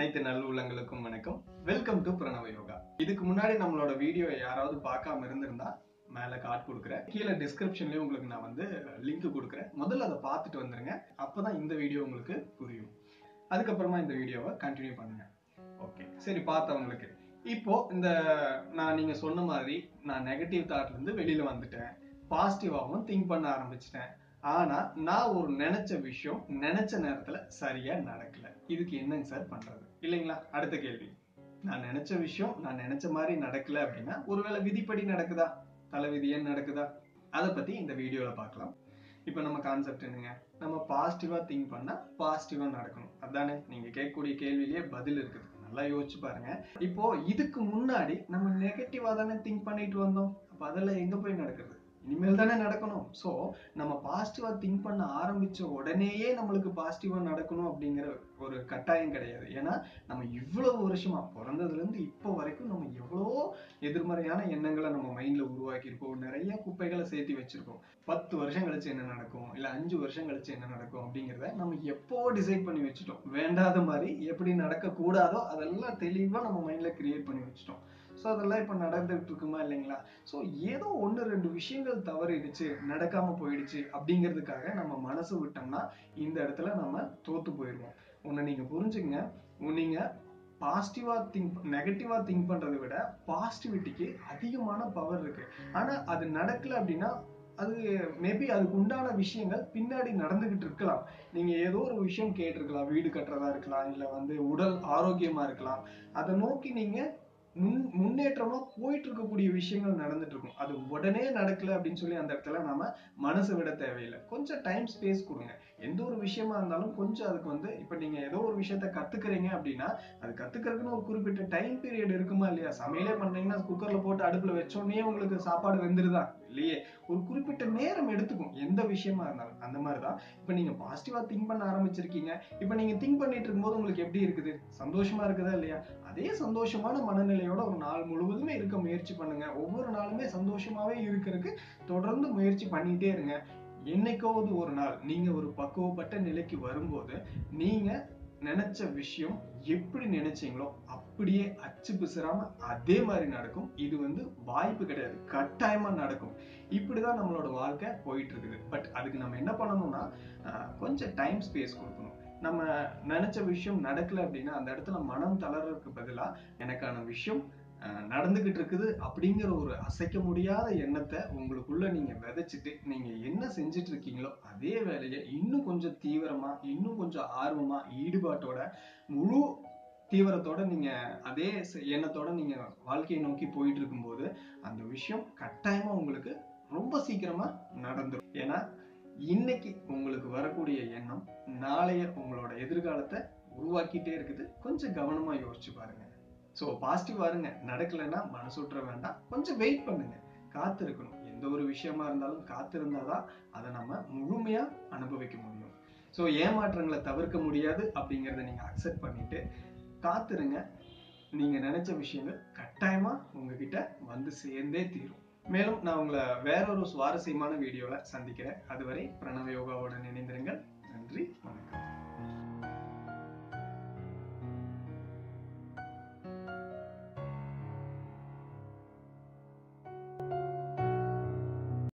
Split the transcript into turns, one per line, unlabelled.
அனைத்து நல்லுள்ளங்களுக்கும் வணக்கம் welcome to பிரணவ யோகா இதுக்கு முன்னாடி நம்மளோட வீடியோ யாராவது பார்க்காம இருந்திருந்தா மேல கார்டு கொடுக்குறேன் கீழே டிஸ்கிரிப்ஷன்லயும் உங்களுக்கு நான் வந்து லிங்க் கொடுக்குறேன் முதல்ல அதை பார்த்துட்டு வந்துருங்க அப்பதான் இந்த வீடியோ உங்களுக்கு புரியும் அதுக்கப்புறமா இந்த வீடியோவை கண்டினியூ பண்ணுங்க ஓகே சரி பார்த்தவங்களுக்கு இப்போ இந்த நான் நீங்க சொன்ன மாதிரி நான் நெகட்டிவ் தாட்ல இருந்து வெளியில வந்துட்டேன் பாசிட்டிவாகவும் திங்க் பண்ண ஆரம்பிச்சிட்டேன் ஆனா நான் ஒரு நினைச்ச விஷயம் நினைச்ச நேரத்துல சரியா நடக்கல இதுக்கு என்னங்க சார் பண்றது இல்லைங்களா அடுத்த கேள்வி நான் நினைச்ச விஷயம் நான் நினைச்ச மாதிரி நடக்கல அப்படின்னா ஒருவேளை விதிப்படி நடக்குதா தலைவிதி ஏன் நடக்குதா அதை பத்தி இந்த வீடியோல பார்க்கலாம் இப்போ நம்ம கான்செப்ட் என்னங்க நம்ம பாசிட்டிவா திங்க் பண்ணா பாசிட்டிவா நடக்கணும் அதானே நீங்க கேட்கக்கூடிய கேள்வியிலேயே பதில் இருக்குது நல்லா யோசிச்சு பாருங்க இப்போ இதுக்கு முன்னாடி நம்ம நெகட்டிவா தானே திங்க் பண்ணிட்டு வந்தோம் அப்ப அதெல்லாம் எங்க போய் நடக்குது இனிமேல் தானே நடக்கணும் ஸோ நம்ம பாசிட்டிவா திங்க் பண்ண ஆரம்பிச்ச உடனேயே நம்மளுக்கு பாசிட்டிவா நடக்கணும் அப்படிங்கிற ஒரு கட்டாயம் கிடையாது ஏன்னா நம்ம இவ்வளவு வருஷமா பிறந்ததுல இருந்து இப்போ வரைக்கும் நம்ம எவ்வளவோ எதிர்மறையான எண்ணங்களை நம்ம மைண்ட்ல உருவாக்கியிருக்கோம் நிறைய குப்பைகளை சேர்த்து வச்சிருக்கோம் பத்து வருஷம் கழிச்சு என்ன நடக்கும் இல்ல அஞ்சு வருஷம் கழிச்சு என்ன நடக்கும் அப்படிங்கிறத நம்ம எப்போ டிசைட் பண்ணி வச்சுட்டோம் வேண்டாத மாதிரி எப்படி நடக்க கூடாதோ அதெல்லாம் தெளிவா நம்ம மைண்ட்ல கிரியேட் பண்ணி வச்சுட்டோம் ஸோ அதெல்லாம் இப்போ நடந்துட்டு இருக்குமா இல்லைங்களா ஸோ ஏதோ ஒன்று ரெண்டு விஷயங்கள் தவறிடுச்சு நடக்காம போயிடுச்சு அப்படிங்கிறதுக்காக நம்ம மனசு விட்டோம்னா இந்த இடத்துல நம்ம தோத்து போயிடுவோம் ஒன்று நீங்க புரிஞ்சுங்க நீங்க பாசிட்டிவா திங்க் நெகட்டிவா திங்க் பண்றதை விட பாசிட்டிவிட்டிக்கு அதிகமான பவர் இருக்கு ஆனா அது நடக்கல அப்படின்னா அது மேபி அதுக்கு உண்டான விஷயங்கள் பின்னாடி நடந்துகிட்டு இருக்கலாம் நீங்க ஏதோ ஒரு விஷயம் கேட்டிருக்கலாம் வீடு கட்டுறதா இருக்கலாம் இல்ல வந்து உடல் ஆரோக்கியமா இருக்கலாம் அதை நோக்கி நீங்க முன் முன்னேற்றமா போயிட்டு இருக்கக்கூடிய விஷயங்கள் நடந்துட்டு இருக்கும் அது உடனே நடக்கல அப்படின்னு சொல்லி அந்த இடத்துல நாம மனசு விட தேவையில்லை கொஞ்சம் டைம் ஸ்பேஸ் கொடுங்க எந்த ஒரு விஷயமா இருந்தாலும் கொஞ்சம் அதுக்கு வந்து இப்ப நீங்க ஏதோ ஒரு விஷயத்த கத்துக்கிறீங்க அப்படின்னா அது கத்துக்கிறதுக்குன்னு ஒரு குறிப்பிட்ட டைம் பீரியட் இருக்குமா இல்லையா சமையலே பண்றீங்கன்னா குக்கர்ல போட்டு அடுப்புல வச்சோடனே உங்களுக்கு சாப்பாடு வெந்துருதா இல்லையே ஒரு குறிப்பிட்ட நேரம் எடுத்துக்கும் எந்த விஷயமா இருந்தாலும் அந்த மாதிரிதான் இப்ப நீங்க பாசிட்டிவா திங்க் பண்ண ஆரம்பிச்சிருக்கீங்க இப்ப நீங்க திங்க் பண்ணிட்டு இருக்கும்போது உங்களுக்கு எப்படி இருக்குது சந்தோஷமா இருக்குதா இல்லையா அதே சந்தோஷமான மனநிலையோட ஒரு நாள் முழுவதுமே இருக்க முயற்சி பண்ணுங்க ஒவ்வொரு நாளுமே சந்தோஷமாவே இருக்கிறதுக்கு தொடர்ந்து முயற்சி பண்ணிட்டே இருங்க என்னைக்காவது ஒரு நாள் நீங்க ஒரு பக்குவப்பட்ட நிலைக்கு வரும்போது நீங்க நினைச்ச விஷயம் எப்படி நினைச்சீங்களோ அப்படியே அச்சு பிசுறாம அதே மாதிரி நடக்கும் இது வந்து வாய்ப்பு கிடையாது கட்டாயமா நடக்கும் இப்படிதான் நம்மளோட வாழ்க்கை போயிட்டு இருக்குது பட் அதுக்கு நம்ம என்ன பண்ணணும்னா கொஞ்சம் டைம் ஸ்பேஸ் கொடுக்கணும் நம்ம நினைச்ச விஷயம் நடக்கல அப்படின்னா அந்த இடத்துல மனம் தளர்றதுக்கு பதிலா எனக்கான விஷயம் நடந்துகிட்டு இருக்குது அப்படிங்கிற ஒரு அசைக்க முடியாத எண்ணத்தை உங்களுக்குள்ள நீங்க விதைச்சிட்டு நீங்க என்ன செஞ்சுட்டு இருக்கீங்களோ அதே வேலையை இன்னும் கொஞ்சம் தீவிரமா இன்னும் கொஞ்சம் ஆர்வமா ஈடுபாட்டோட முழு தீவிரத்தோட நீங்க அதே எண்ணத்தோட நீங்க வாழ்க்கையை நோக்கி போயிட்டு இருக்கும்போது அந்த விஷயம் கட்டாயமா உங்களுக்கு ரொம்ப சீக்கிரமா நடந்துடும் ஏன்னா இன்னைக்கு உங்களுக்கு வரக்கூடிய எண்ணம் நாளைய உங்களோட எதிர்காலத்தை உருவாக்கிட்டே இருக்குது கொஞ்சம் கவனமா யோசிச்சு பாருங்க ஸோ பாசிட்டிவா இருங்க நடக்கலைன்னா மனசு விட்டுற வேண்டாம் கொஞ்சம் வெயிட் பண்ணுங்க காத்து இருக்கணும் எந்த ஒரு விஷயமா இருந்தாலும் காத்து இருந்தாதான் அதை நம்ம முழுமையா அனுபவிக்க முடியும் ஸோ ஏமாற்றங்களை தவிர்க்க முடியாது அப்படிங்கிறத நீங்க அக்செப்ட் பண்ணிட்டு காத்துருங்க நீங்க நினைச்ச விஷயங்கள் கட்டாயமா உங்ககிட்ட வந்து சேர்ந்தே தீரும் மேலும் நான் உங்களை வேறொரு சுவாரஸ்யமான வீடியோல சந்திக்கிறேன் அதுவரை பிரணவ யோகாவோட நினைந்திருங்கள் நன்றி வணக்கம்